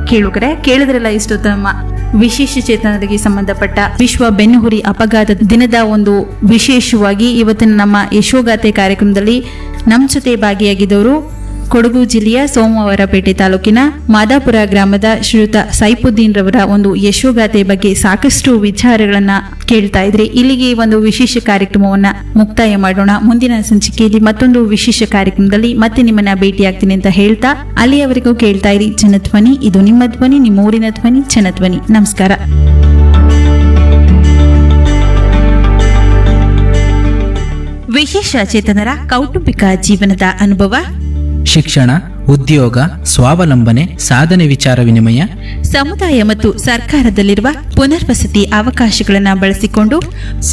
ಕೇಳುಗರೆ ಕೇಳಿದ್ರಲ್ಲ ಇಷ್ಟು ತಮ್ಮ ವಿಶೇಷ ಚೇತನರಿಗೆ ಸಂಬಂಧಪಟ್ಟ ವಿಶ್ವ ಬೆನ್ನುಹುರಿ ಅಪಘಾತ ದಿನದ ಒಂದು ವಿಶೇಷವಾಗಿ ಇವತ್ತಿನ ನಮ್ಮ ಯಶೋಗಾಥೆ ಕಾರ್ಯಕ್ರಮದಲ್ಲಿ ನಮ್ಮ ಜೊತೆ ಭಾಗಿಯಾಗಿದ್ದವರು ಕೊಡಗು ಜಿಲ್ಲೆಯ ಸೋಮವಾರಪೇಟೆ ತಾಲೂಕಿನ ಮಾದಾಪುರ ಗ್ರಾಮದ ಶ್ರೀಯುತ ಸೈಫುದ್ದೀನ್ ರವರ ಒಂದು ಯಶೋಗಾಥೆ ಬಗ್ಗೆ ಸಾಕಷ್ಟು ವಿಚಾರಗಳನ್ನ ಕೇಳ್ತಾ ಇದ್ರಿ ಇಲ್ಲಿಗೆ ಈ ಒಂದು ವಿಶೇಷ ಕಾರ್ಯಕ್ರಮವನ್ನ ಮುಕ್ತಾಯ ಮಾಡೋಣ ಮುಂದಿನ ಸಂಚಿಕೆಯಲ್ಲಿ ಮತ್ತೊಂದು ವಿಶೇಷ ಕಾರ್ಯಕ್ರಮದಲ್ಲಿ ಮತ್ತೆ ನಿಮ್ಮನ್ನ ಭೇಟಿಯಾಗ್ತೀನಿ ಅಂತ ಹೇಳ್ತಾ ಅಲ್ಲಿಯವರೆಗೂ ಕೇಳ್ತಾ ಇರಿ ಜನಧ್ವನಿ ಇದು ನಿಮ್ಮ ಧ್ವನಿ ನಿಮ್ಮ ಊರಿನ ಧ್ವನಿ ಜನಧ್ವನಿ ನಮಸ್ಕಾರ ವಿಶೇಷ ಚೇತನರ ಕೌಟುಂಬಿಕ ಜೀವನದ ಅನುಭವ ಶಿಕ್ಷಣ ಉದ್ಯೋಗ ಸ್ವಾವಲಂಬನೆ ಸಾಧನೆ ವಿಚಾರ ವಿನಿಮಯ ಸಮುದಾಯ ಮತ್ತು ಸರ್ಕಾರದಲ್ಲಿರುವ ಪುನರ್ವಸತಿ ಅವಕಾಶಗಳನ್ನು ಬಳಸಿಕೊಂಡು